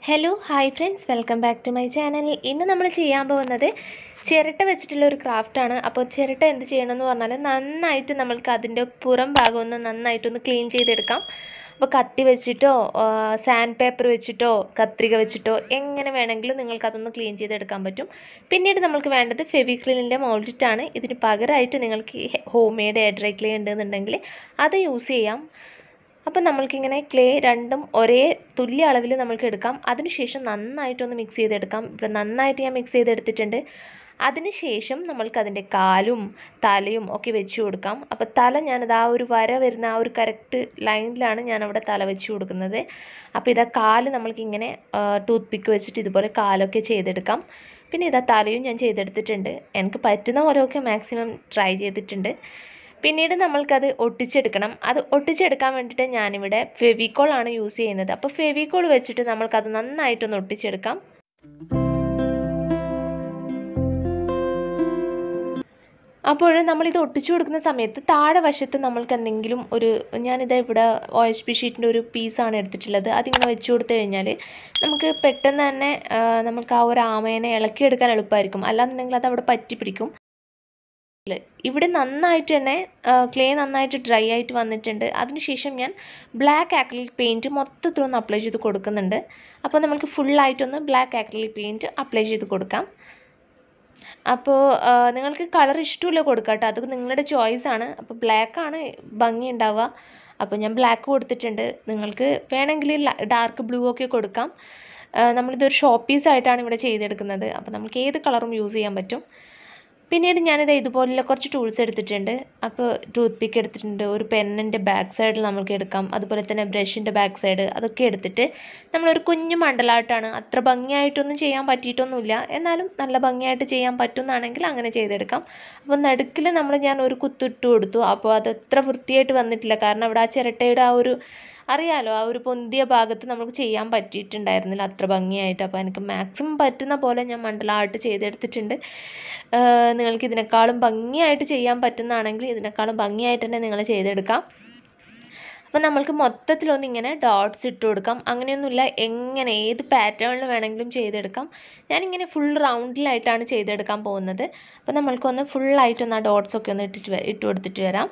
hello hi friends welcome back to my channel ഇന്ന് നമ്മൾ ചെയ്യാൻ പോകുന്നത് ചിരട്ട വെച്ചിട്ടുള്ള ഒരു ക്രാഫ്റ്റാണ് അപ്പോൾ ചിരട്ട എന്ത് ചെയ്യണമെന്ന് പറഞ്ഞാൽ നന്നായിട്ട് നമ്മൾക്ക് അതിൻ്റെ പുറം ഭാഗം ഒന്ന് നന്നായിട്ടൊന്ന് ക്ലീൻ ചെയ്തെടുക്കാം അപ്പോൾ കത്തി വെച്ചിട്ടോ സാൻഡ് പേപ്പർ വെച്ചിട്ടോ കത്രിക വെച്ചിട്ടോ എങ്ങനെ വേണമെങ്കിലും നിങ്ങൾക്ക് അതൊന്ന് ക്ലീൻ ചെയ്തെടുക്കാൻ പറ്റും പിന്നീട് നമുക്ക് വേണ്ടത് ഫെവിക്രിലിൻ്റെ മോൾഡിറ്റാണ് ഇതിന് പകരമായിട്ട് നിങ്ങൾക്ക് home made air dry clay ഉണ്ടെന്നുണ്ടെങ്കിൽ അത് യൂസ് ചെയ്യാം അപ്പം നമ്മൾക്കിങ്ങനെ ക്ലേ രണ്ടും ഒരേ തുല്യ അളവിൽ നമ്മൾക്ക് എടുക്കാം അതിനുശേഷം നന്നായിട്ടൊന്ന് മിക്സ് ചെയ്തെടുക്കാം ഇവിടെ നന്നായിട്ട് ഞാൻ മിക്സ് ചെയ്തെടുത്തിട്ടുണ്ട് അതിനുശേഷം നമ്മൾക്ക് അതിൻ്റെ കാലും തലയും ഒക്കെ വെച്ച് കൊടുക്കാം അപ്പോൾ തല ഞാനത് ആ ഒരു വര വരുന്ന ആ ഒരു കറക്റ്റ് ലൈനിലാണ് ഞാനവിടെ തല വെച്ച് കൊടുക്കുന്നത് അപ്പോൾ ഇതാ കാല് നമ്മൾക്കിങ്ങനെ ടൂത്ത് പിക്ക് വെച്ചിട്ട് ഇതുപോലെ കാലൊക്കെ ചെയ്തെടുക്കാം പിന്നെ ഇതാ തലയും ഞാൻ ചെയ്തെടുത്തിട്ടുണ്ട് എനിക്ക് പറ്റുന്ന പോലെയൊക്കെ മാക്സിമം ട്രൈ ചെയ്തിട്ടുണ്ട് പിന്നീട് നമ്മൾക്കത് ഒട്ടിച്ചെടുക്കണം അത് ഒട്ടിച്ചെടുക്കാൻ വേണ്ടിയിട്ട് ഞാനിവിടെ ഫെവിക്കോളാണ് യൂസ് ചെയ്യുന്നത് അപ്പോൾ ഫെവിക്കോൾ വെച്ചിട്ട് നമ്മൾക്കത് നന്നായിട്ടൊന്ന് ഒട്ടിച്ചെടുക്കാം അപ്പോൾ നമ്മളിത് ഒട്ടിച്ചു കൊടുക്കുന്ന സമയത്ത് താഴെ വശത്ത് നമ്മൾക്ക് എന്തെങ്കിലും ഒരു ഞാനിത് ഇവിടെ ഒ എച്ച് പി ഷീറ്റിൻ്റെ ഒരു പീസാണ് എടുത്തിട്ടുള്ളത് അതിങ്ങനെ വെച്ച് കൊടുത്തു കഴിഞ്ഞാൽ നമുക്ക് പെട്ടെന്ന് തന്നെ നമുക്ക് ആ ഒരു ആമേനെ ഇളക്കിയെടുക്കാൻ എളുപ്പമായിരിക്കും അല്ലാന്നുണ്ടെങ്കിൽ അത് അവിടെ പറ്റി പിടിക്കും ഇവിടെ നന്നായിട്ട് തന്നെ ക്ലേ നന്നായിട്ട് ഡ്രൈ ആയിട്ട് വന്നിട്ടുണ്ട് അതിനുശേഷം ഞാൻ ബ്ലാക്ക് ആക്രിലിക് പെയിൻറ്റ് മൊത്തത്തിലൊന്ന് അപ്ലൈ ചെയ്ത് കൊടുക്കുന്നുണ്ട് അപ്പോൾ നമുക്ക് ഫുള്ളായിട്ടൊന്ന് ബ്ലാക്ക് ആക്രിലിക് പെയിൻറ്റ് അപ്ലൈ ചെയ്ത് കൊടുക്കാം അപ്പോൾ നിങ്ങൾക്ക് കളർ ഇഷ്ടമില്ല കൊടുക്കാം കേട്ടോ അത് നിങ്ങളുടെ ചോയ്സാണ് അപ്പോൾ ബ്ലാക്കാണ് ഭംഗി ഉണ്ടാവുക അപ്പോൾ ഞാൻ ബ്ലാക്ക് കൊടുത്തിട്ടുണ്ട് നിങ്ങൾക്ക് വേണമെങ്കിൽ ഡാർക്ക് ബ്ലൂ ഒക്കെ കൊടുക്കാം നമ്മളിതൊരു ഷോപ്പ് പീസായിട്ടാണ് ഇവിടെ ചെയ്തെടുക്കുന്നത് അപ്പോൾ നമുക്ക് ഏത് കളറും യൂസ് ചെയ്യാൻ പറ്റും പിന്നീട് ഞാനിത് ഇതുപോലുള്ള കുറച്ച് ടൂൾസ് എടുത്തിട്ടുണ്ട് അപ്പോൾ ടൂത്ത് പിക്ക് എടുത്തിട്ടുണ്ട് ഒരു പെന്നിൻ്റെ ബാക്ക് സൈഡിൽ നമുക്ക് എടുക്കാം അതുപോലെ തന്നെ ബ്രഷിൻ്റെ ബാക്ക് സൈഡ് അതൊക്കെ എടുത്തിട്ട് നമ്മളൊരു കുഞ്ഞു മണ്ടലായിട്ടാണ് അത്ര ഭംഗിയായിട്ടൊന്നും ചെയ്യാൻ പറ്റിയിട്ടൊന്നുമില്ല എന്നാലും നല്ല ഭംഗിയായിട്ട് ചെയ്യാൻ പറ്റുന്നതാണെങ്കിൽ അങ്ങനെ ചെയ്തെടുക്കാം അപ്പോൾ നടുക്കിൽ നമ്മൾ ഞാൻ ഒരു കുത്തിട്ട് കൊടുത്തു അപ്പോൾ അത് അത്ര വൃത്തിയായിട്ട് വന്നിട്ടില്ല കാരണം അവിടെ ആ ചിരട്ടയുടെ ആ ഒരു അറിയാലോ ആ ഒരു പൊന്തിയ ഭാഗത്ത് നമുക്ക് ചെയ്യാൻ പറ്റിയിട്ടുണ്ടായിരുന്നില്ല അത്ര ഭംഗിയായിട്ട് അപ്പോൾ എനിക്ക് മാക്സിമം പറ്റുന്ന പോലെ ഞാൻ മണ്ഡലമായിട്ട് ചെയ്തെടുത്തിട്ടുണ്ട് നിങ്ങൾക്ക് ഇതിനേക്കാളും ഭംഗിയായിട്ട് ചെയ്യാൻ പറ്റുന്നതാണെങ്കിൽ ഇതിനേക്കാളും ഭംഗിയായിട്ട് തന്നെ നിങ്ങൾ ചെയ്തെടുക്കാം അപ്പോൾ നമ്മൾക്ക് മൊത്തത്തിലൊന്ന് ഇങ്ങനെ ഡോട്ട്സ് ഇട്ട് കൊടുക്കാം അങ്ങനെയൊന്നുമില്ല എങ്ങനെ ഏത് പാറ്റേണിൽ വേണമെങ്കിലും ചെയ്തെടുക്കാം ഞാനിങ്ങനെ ഫുൾ റൗണ്ടിലായിട്ടാണ് ചെയ്തെടുക്കാൻ പോകുന്നത് അപ്പോൾ നമ്മൾക്കൊന്ന് ഫുള്ളായിട്ടൊന്ന് ആ ഡോട്ട്സൊക്കെ ഒന്ന് ഇട്ടിട്ട് ഇട്ട് കൊടുത്തിട്ട് വരാം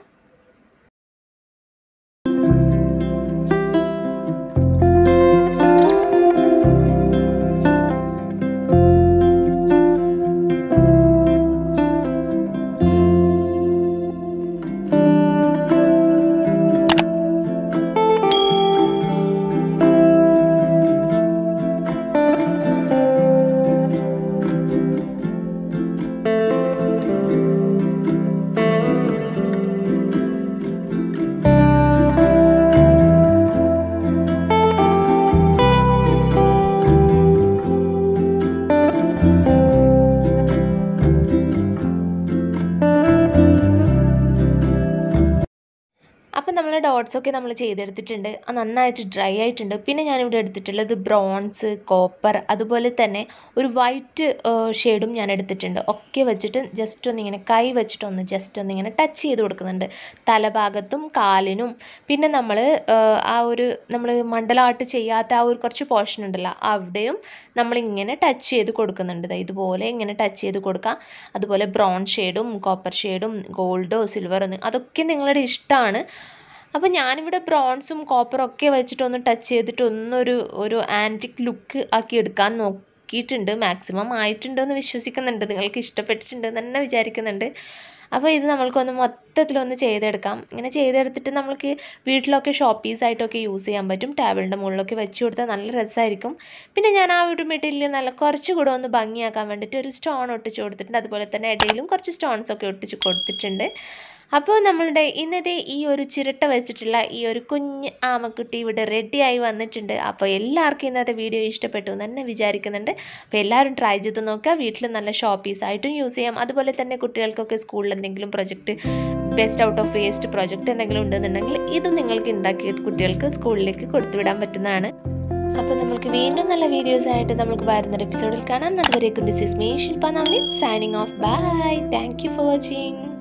അപ്പം നമ്മൾ ഡോട്ട്സൊക്കെ നമ്മൾ ചെയ്തെടുത്തിട്ടുണ്ട് അത് നന്നായിട്ട് ഡ്രൈ ആയിട്ടുണ്ട് പിന്നെ ഞാനിവിടെ എടുത്തിട്ടുള്ളത് ബ്രോൺസ് കോപ്പർ അതുപോലെ തന്നെ ഒരു വൈറ്റ് ഷെയ്ഡും ഞാൻ എടുത്തിട്ടുണ്ട് ഒക്കെ വെച്ചിട്ട് ജസ്റ്റ് ഒന്നിങ്ങനെ കൈ വെച്ചിട്ട് ഒന്ന് ജസ്റ്റ് ഒന്നിങ്ങനെ ടച്ച് ചെയ്ത് കൊടുക്കുന്നുണ്ട് തലഭാഗത്തും കാലിനും പിന്നെ നമ്മൾ ആ ഒരു നമ്മൾ മണ്ഡലമായിട്ട് ചെയ്യാത്ത ആ ഒരു കുറച്ച് പോർഷൻ ഉണ്ടല്ലോ അവിടെയും നമ്മളിങ്ങനെ ടച്ച് ചെയ്ത് കൊടുക്കുന്നുണ്ട് ഇതുപോലെ ഇങ്ങനെ ടച്ച് ചെയ്ത് കൊടുക്കാം അതുപോലെ ബ്രൗൺ ഷെയ്ഡും കോപ്പർ ഷെയ്ഡും ഗോൾഡോ സിൽവറോ അതൊക്കെ നിങ്ങളുടെ ഇഷ്ടമാണ് അപ്പോൾ ഞാനിവിടെ ബ്രോൺസും കോപ്പറും ഒക്കെ വെച്ചിട്ട് ഒന്ന് ടച്ച് ചെയ്തിട്ട് ഒന്നൊരു ഒരു ആൻറ്റിക് ലുക്ക് ആക്കി എടുക്കാൻ നോക്കിയിട്ടുണ്ട് മാക്സിമം ആയിട്ടുണ്ടെന്ന് വിശ്വസിക്കുന്നുണ്ട് നിങ്ങൾക്ക് ഇഷ്ടപ്പെട്ടിട്ടുണ്ട് തന്നെ വിചാരിക്കുന്നുണ്ട് അപ്പോൾ ഇത് നമ്മൾക്കൊന്ന് മൊത്തത്തിലൊന്ന് ചെയ്തെടുക്കാം ഇങ്ങനെ ചെയ്തെടുത്തിട്ട് നമ്മൾക്ക് വീട്ടിലൊക്കെ ഷോപ്പ് പീസായിട്ടൊക്കെ യൂസ് ചെയ്യാൻ പറ്റും ടേബിളിൻ്റെ മുകളിലൊക്കെ വെച്ച് കൊടുത്താൽ നല്ല രസമായിരിക്കും പിന്നെ ഞാൻ ആ ഒരു മെറ്റീരിയൽ നല്ല കുറച്ച് കൂടെ ഒന്ന് ഭംഗിയാക്കാൻ വേണ്ടിയിട്ട് ഒരു സ്റ്റോൺ ഒട്ടിച്ച് കൊടുത്തിട്ടുണ്ട് അതുപോലെ തന്നെ ഇടയിലും കുറച്ച് സ്റ്റോൺസ് ഒക്കെ ഒട്ടിച്ച് കൊടുത്തിട്ടുണ്ട് അപ്പോൾ നമ്മളുടെ ഇന്നത്തെ ഈ ഒരു ചിരട്ട വെച്ചിട്ടുള്ള ഈ ഒരു കുഞ്ഞ് ആമക്കുട്ടി ഇവിടെ റെഡിയായി വന്നിട്ടുണ്ട് അപ്പോൾ എല്ലാവർക്കും ഇന്നത്തെ വീഡിയോ ഇഷ്ടപ്പെട്ടു എന്ന് തന്നെ വിചാരിക്കുന്നുണ്ട് അപ്പോൾ എല്ലാവരും ട്രൈ ചെയ്ത് നോക്കുക വീട്ടിൽ നല്ല ഷോപ്പീസ് ആയിട്ടും യൂസ് ചെയ്യാം അതുപോലെ തന്നെ കുട്ടികൾക്കൊക്കെ സ്കൂളിൽ എന്തെങ്കിലും project best out of waste project എന്തെങ്കിലും ഉണ്ടെന്നുണ്ടെങ്കിൽ ഇതും നിങ്ങൾക്ക് ഉണ്ടാക്കിയിട്ട് കുട്ടികൾക്ക് സ്കൂളിലേക്ക് കൊടുത്തുവിടാൻ പറ്റുന്നതാണ് അപ്പോൾ നമുക്ക് വീണ്ടും നല്ല വീഡിയോസ് ആയിട്ട് നമുക്ക് വരുന്നൊരു എപ്പിസോഡിൽ കാണാം അതുവരേക്കും this is me Shilpa Navani signing off bye thank you for watching